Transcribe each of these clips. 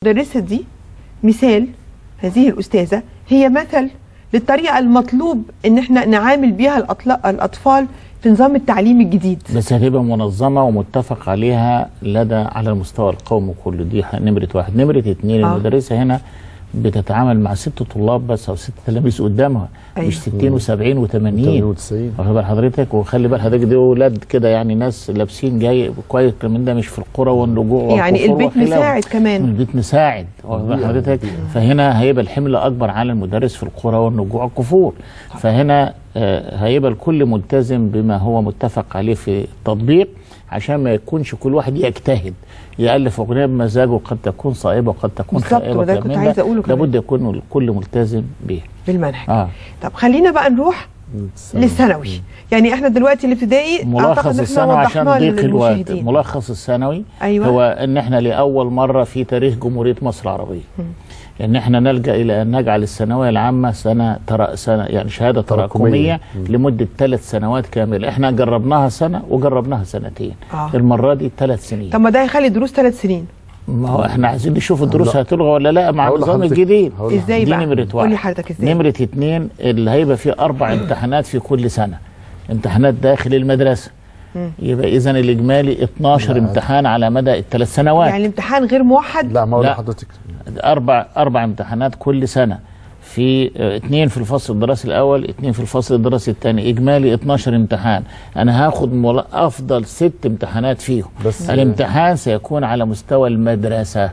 المدرسه دي مثال هذه الاستاذه هي مثل للطريقه المطلوب ان احنا نعامل بيها الأطل- الاطفال في نظام التعليم الجديد بس هتبقى منظمه ومتفق عليها لدى على المستوى القومي كله دي ح- نمره واحد نمره اتنين آه. المدرسه هنا بتتعامل مع ست طلاب بس او ست تلاميذ قدامها أيوة. مش 60 و70 و80 98 واخد بال حضرتك وخلي بال حضرتك دي اولاد كده يعني ناس لابسين جاي كويس من ده مش في القرى والرجوع يعني والكفور البيت وخلافه. مساعد كمان البيت مساعد واخد بال حضرتك فهنا هيبقى الحمل اكبر على المدرس في القرى والنجوع والكفور فهنا آه، هيبقى الكل ملتزم بما هو متفق عليه في التطبيق عشان ما يكونش كل واحد يجتهد يالف اغنيه بمزاجه قد تكون صائبه وقد تكون بالظبط، خائبه وده وكلام كنت من ده. عايزة أقوله كمان. لابد يكون الكل ملتزم بيه بالمنهج اه طب خلينا بقى نروح للثانوي يعني احنا دلوقتي الابتدائي ملخص اعتقد ان احنا الثانوي عشان وضحناه ضيق الوقت للمشاهدين ملخص الثانوي أيوة. هو ان احنا لاول مره في تاريخ جمهوريه مصر العربيه ان احنا نلجا الى ان نجعل الثانويه العامه سنه ترى سنه يعني شهاده تراكمية. تراكميه لمده ثلاث سنوات كامله احنا جربناها سنه وجربناها سنتين آه. المره دي ثلاث سنين طب ما ده هيخلي الدروس ثلاث سنين ما هو احنا عايزين نشوف الدروس لا. هتلغى ولا لا مع هقول النظام لحضرتك- الجديد هقول لحضرتك. ازاي دي بقى نمرة واحد قولي حضرتك ازاي نمرة اتنين اللي هيبقى فيه أربع امتحانات في كل سنة امتحانات داخل المدرسة يبقى إذا الإجمالي 12 امتحان على مدى الثلاث سنوات يعني الامتحان غير موحد لا ما اقول لا. لحضرتك أربع أربع امتحانات كل سنة في اه، اتنين في الفصل الدراسي الأول اتنين في الفصل الدراسي الثاني إجمالي 12 امتحان أنا هاخد مل- أفضل ست امتحانات فيهم بس- الامتحان سيكون على مستوى المدرسة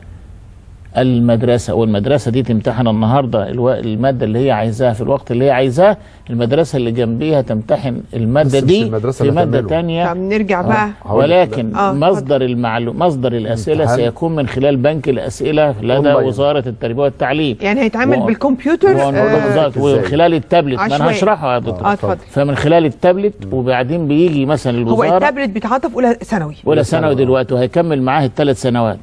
المدرسة والمدرسة دي تمتحن النهاردة الو... المادة اللي هي عايزاها في الوقت اللي هي عايزاه المدرسة اللي جنبيها تمتحن المادة بس مش دي المدرسة في اللي مادة هتعمله. تانية طب نرجع بقى هقول لك ولكن آه، مصدر المعلوم مصدر الاسئله الامتحان. سيكون من خلال بنك الاسئله لدى أونلاين. وزاره التربيه والتعليم يعني هيتعمل و- بالكمبيوتر و- آه بالظبط إزاي؟ ومن خلال التابلت ما انا عشوائي. هشرحه يا دكتور اه اتفضل فمن خلال التابلت وبعدين بيجي مثلا هو الوزاره التابلت بيتعاطف اولى ثانوي اولى ثانوي دلوقتي وهيكمل معاه الثلاث سنوات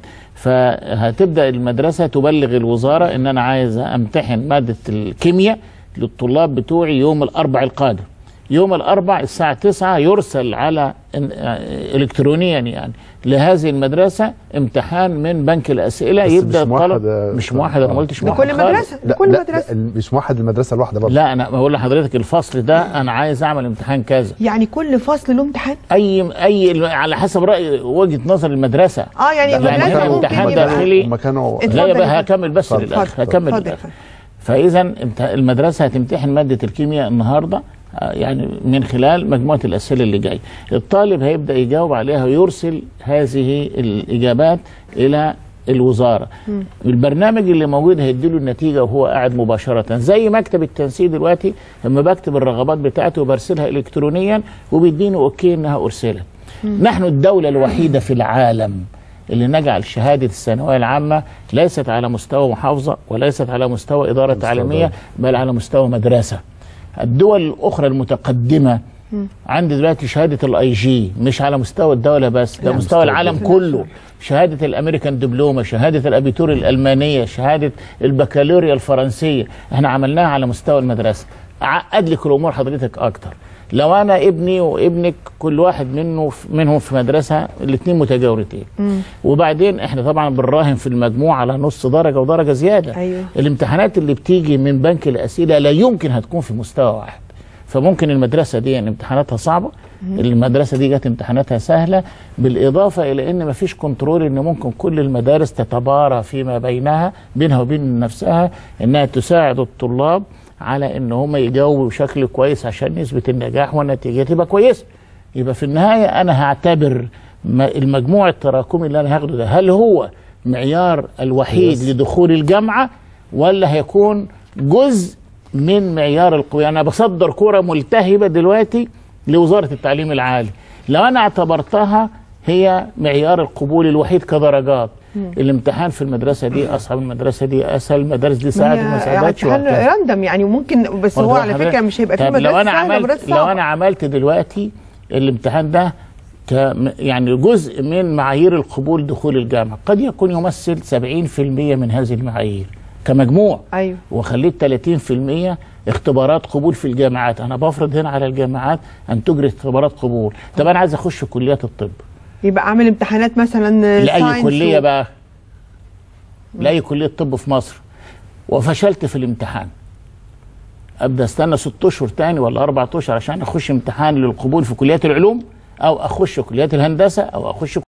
فهتبدا المدرسه تبلغ الوزاره ان انا عايز امتحن ماده الكيمياء للطلاب بتوعي يوم الاربع القادم يوم الاربع الساعه 9 يرسل على إن- آه، الكترونيا يعني لهذه المدرسه امتحان من بنك الاسئله بس يبدا مش موحد الطلب يا مش دكتور. موحد انا ما آه. قلتش لكل موحد خالص. مدرسه لا لكل لا, مدرسه لا مش موحد المدرسه الواحده برضه لا انا بقول لحضرتك الفصل ده انا عايز اعمل امتحان كذا يعني كل فصل له امتحان اي اي على حسب راي وجهه نظر المدرسه اه يعني لا، يعني المدرسه هنا ممكن امتحان يبقى- داخلي هم كانوا اتفضل لا يا يبقى فندم. هكمل بس اتفضل. للاخر اتفضل. هكمل اتفضل. للاخر فاذا انت المدرسه هتمتحن ماده الكيمياء النهارده آه، يعني من خلال مجموعه الاسئله اللي جايه الطالب هيبدا يجاوب عليها ويرسل هذه الاجابات الى الوزاره البرنامج اللي موجود هيديله النتيجه وهو قاعد مباشره زي مكتب التنسيق دلوقتي لما بكتب الرغبات بتاعتي وبرسلها الكترونيا وبيديني اوكي انها ارسلت نحن الدوله الوحيده في العالم اللي نجعل شهادة الثانوية العامة ليست على مستوى محافظة وليست على مستوى إدارة تعليمية بل على مستوى مدرسة الدول الأخرى المتقدمة عندي دلوقتي شهادة الاي جي مش على مستوى الدولة بس ده مستوى العالم كله شهادة الامريكان دبلومة شهادة الابيتور الالمانية شهادة البكالوريا الفرنسية احنا عملناها على مستوى المدرسة عقد لك الامور حضرتك اكتر لو انا ابني وابنك كل واحد منه منهم في مدرسه الاثنين متجاورتين وبعدين احنا طبعا بنراهن في المجموع على نص درجه ودرجه زياده أيوه. الامتحانات اللي بتيجي من بنك الاسئله لا يمكن هتكون في مستوى واحد فممكن المدرسه دي يعني امتحاناتها صعبه المدرسه دي جت امتحاناتها سهله بالاضافه الى ان مفيش كنترول ان ممكن كل المدارس تتبارى فيما بينها بينها وبين نفسها انها تساعد الطلاب على ان هم يجاوبوا بشكل كويس عشان نسبه النجاح والنتيجه تبقى كويسه يبقى في النهايه انا هعتبر م- المجموع التراكمي اللي انا هاخده ده هل هو معيار الوحيد Yes. لدخول الجامعه ولا هيكون جزء من معيار القوة انا بصدر كرة ملتهبة دلوقتي لوزارة التعليم العالي لو انا اعتبرتها هي معيار القبول الوحيد كدرجات الامتحان في المدرسة دي اصعب المدرسة دي اسهل المدارس دي ساعدت ما ساعدتش امتحان وهكذا. راندم يعني ممكن بس هو واخد على حضرتك؟ فكره مش هيبقى في طب مدرسه لو انا سهلة عملت ومدرسة لو صعبة. انا عملت دلوقتي الامتحان ده ك يعني جزء من معايير القبول دخول الجامعه قد يكون يمثل 70% من هذه المعايير كمجموع ايوه وخليت 30% اختبارات قبول في الجامعات انا بفرض هنا على الجامعات ان تجري اختبارات قبول طب انا عايز اخش كليات الطب يبقى اعمل امتحانات مثلا لاي ساينس كليه و- بقى لاي كليه طب في مصر وفشلت في الامتحان ابدا استنى ست اشهر تاني ولا اربع اشهر عشان اخش امتحان للقبول في كليات العلوم او اخش كليات الهندسه او اخش